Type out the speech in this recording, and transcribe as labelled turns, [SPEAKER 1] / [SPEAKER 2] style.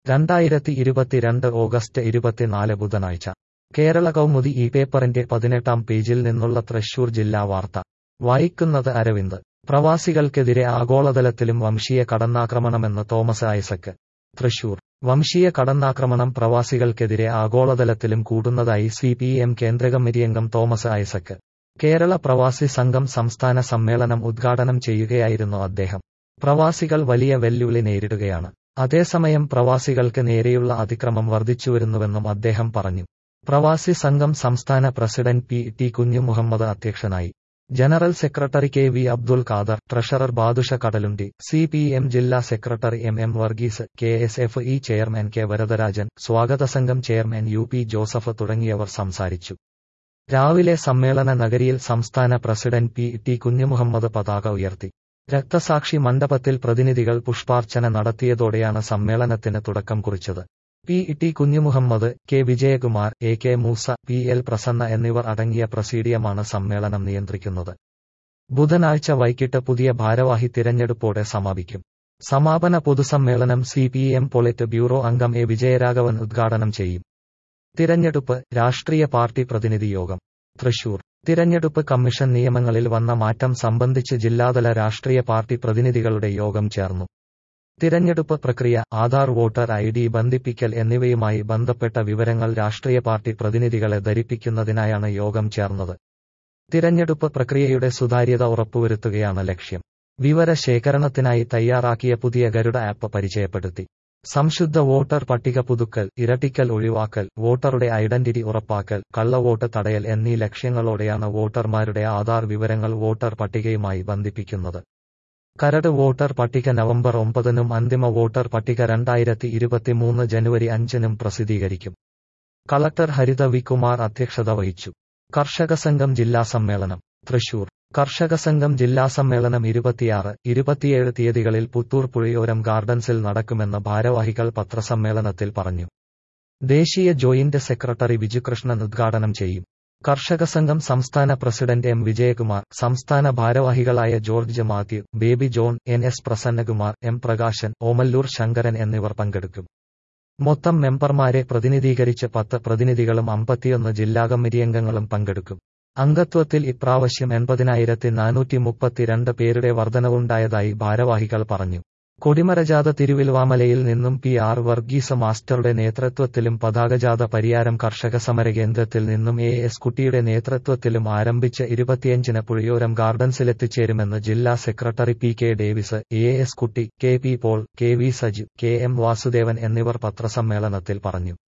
[SPEAKER 1] രണ്ടായിരത്തി ഇരുപത്തിരണ്ട് ഓഗസ്റ്റ് ഇരുപത്തിനാല് ബുധനാഴ്ച കേരള കൗമുദി ഈ പേപ്പറിന്റെ പതിനെട്ടാം പേജിൽ നിന്നുള്ള തൃശൂർ ജില്ലാ വാർത്ത വായിക്കുന്നത് അരവിന്ദ് പ്രവാസികൾക്കെതിരെ ആഗോളതലത്തിലും വംശീയ കടന്നാക്രമണമെന്ന് തോമസ് ഐസക്ക് തൃശൂർ വംശീയ കടന്നാക്രമണം പ്രവാസികൾക്കെതിരെ ആഗോളതലത്തിലും കൂടുന്നതായി സി പി എം കേന്ദ്രകമ്മിറ്റിയംഗം തോമസ് ഐസക്ക് കേരള പ്രവാസി സംഘം സംസ്ഥാന സമ്മേളനം ഉദ്ഘാടനം ചെയ്യുകയായിരുന്നു അദ്ദേഹം പ്രവാസികൾ വലിയ വെല്ലുവിളി നേരിടുകയാണ് അതേസമയം പ്രവാസികൾക്ക് നേരെയുള്ള അതിക്രമം വർദ്ധിച്ചുവരുന്നുവെന്നും അദ്ദേഹം പറഞ്ഞു പ്രവാസി സംഘം സംസ്ഥാന president P T Kunju Muhammad അധ്യക്ഷനായി general secretary K V Abdul Khader treasurer Badusha Kadalundi C P M ജില്ലാ secretary M M Varghese K S F E chairman K Varadarajan സ്വാഗത സംഘം ചെയർമാൻ യു പി ജോസഫ് തുടങ്ങിയവർ സംസാരിച്ചു രാവിലെ സമ്മേളന നഗരിയിൽ സംസ്ഥാന പ്രസിഡന്റ് പി ടി കുഞ്ഞുമുഹമ്മദ് പതാക ഉയർത്തി രക്തസാക്ഷി മണ്ഡപത്തിൽ പ്രതിനിധികൾ പുഷ്പാർച്ചന നടത്തിയതോടെയാണ് സമ്മേളനത്തിന് തുടക്കം കുറിച്ചത് P T Kunhimuhammed K Vijayakumar A K Moosa P L Prasanna എന്നിവർ അടങ്ങിയ പ്രസീഡിയമാണ് സമ്മേളനം നിയന്ത്രിക്കുന്നത് ബുധനാഴ്ച വൈകിട്ട് പുതിയ ഭാരവാഹി തിരഞ്ഞെടുപ്പോടെ സമാപിക്കും സമാപന പൊതുസമ്മേളനം C P M polit bureau അംഗം എ വിജയരാഘവൻ ഉദ്ഘാടനം ചെയ്യും തിരഞ്ഞെടുപ്പ് രാഷ്ട്രീയ പാർട്ടി പ്രതിനിധി യോഗം തൃശൂർ തിരഞ്ഞെടുപ്പ് കമ്മീഷൻ നിയമങ്ങളിൽ വന്ന മാറ്റം സംബന്ധിച്ച് ജില്ലാതല രാഷ്ട്രീയ പാർട്ടി പ്രതിനിധികളുടെ യോഗം ചേർന്നു തിരഞ്ഞെടുപ്പ് പ്രക്രിയ ആധാർ വോട്ടർ ഐ ഡി ബന്ധിപ്പിക്കൽ എന്നിവയുമായി ബന്ധപ്പെട്ട വിവരങ്ങൾ രാഷ്ട്രീയ പാർട്ടി പ്രതിനിധികളെ ധരിപ്പിക്കുന്നതിനായാണ് യോഗം ചേർന്നത് തിരഞ്ഞെടുപ്പ് പ്രക്രിയയുടെ സുതാര്യത ഉറപ്പുവരുത്തുകയാണ് ലക്ഷ്യം വിവര ശേഖരണത്തിനായി തയ്യാറാക്കിയ പുതിയ ഗരുഡ ആപ്പ് പരിചയപ്പെടുത്തി സംശുദ്ധ വോട്ടർ പട്ടിക പുതുക്കൽ ഇരട്ടിക്കൽ ഒഴിവാക്കൽ വോട്ടറുടെ ഐഡന്റിറ്റി ഉറപ്പാക്കൽ കള്ളവോട്ട് തടയൽ എന്നീ ലക്ഷ്യങ്ങളോടെയാണ് വോട്ടർമാരുടെ ആധാർ വിവരങ്ങൾ വോട്ടർ പട്ടികയുമായി ബന്ധിപ്പിക്കുന്നത് കരട് വോട്ടർ പട്ടിക നവംബർ ഒമ്പതിനും അന്തിമ വോട്ടർ പട്ടിക രണ്ടായിരത്തി ഇരുപത്തിമൂന്ന് ജനുവരി അഞ്ചിനും പ്രസിദ്ധീകരിക്കും കളക്ടർ ഹരിത വി കുമാർ അധ്യക്ഷത വഹിച്ചു കർഷക സംഘം ജില്ലാ സമ്മേളനം തൃശൂർ കർഷക സംഘം ജില്ലാ സമ്മേളനം ഇരുപത്തിയാറ് ഇരുപത്തിയേഴ് തീയതികളിൽ പുത്തൂർ പുഴയോരം ഗാർഡൻസിൽ നടക്കുമെന്ന് ഭാരവാഹികൾ പത്രസമ്മേളനത്തിൽ പറഞ്ഞു ദേശീയ ജോയിന്റ് സെക്രട്ടറി വിജുകൃഷ്ണൻ ഉദ്ഘാടനം ചെയ്യും കർഷക സംഘം സംസ്ഥാന പ്രസിഡന്റ് എം വിജയകുമാർ സംസ്ഥാന ഭാരവാഹികളായ George Mathew Baby John N S Prasannakumar M Prakashan Omallur Sankaran എന്നിവർ പങ്കെടുക്കും മൊത്തം മെമ്പർമാരെ പ്രതിനിധീകരിച്ച് പത്ത് പ്രതിനിധികളും അമ്പത്തിയൊന്ന് ജില്ലാ കമ്മിറ്റിയംഗങ്ങളും പങ്കെടുക്കും അംഗത്വത്തിൽ ഇപ്രാവശ്യം എൺപതിനായിരത്തി നാനൂറ്റി മുപ്പത്തിരണ്ട് പേരുടെ വർധനവുണ്ടായതായി ഭാരവാഹികൾ പറഞ്ഞു കൊടിമരജാഥ തിരുവിൽവാമലയിൽ നിന്നും പി ആർ വർഗീസ മാസ്റ്ററുടെ നേതൃത്വത്തിലും പതാകജാഥ പരിയാരം കർഷക സമരകേന്ദ്രത്തിൽ നിന്നും എ എസ് കുട്ടിയുടെ നേതൃത്വത്തിലും ആരംഭിച്ച് ഇരുപത്തിയഞ്ചിന് പുഴയോരം ഗാർഡൻസിലെത്തിച്ചേരുമെന്ന് ജില്ലാ secretary P K Davis A S Kutty K P Paul K V Saju K M Vasudevan എന്നിവർ പത്രസമ്മേളനത്തിൽ പറഞ്ഞു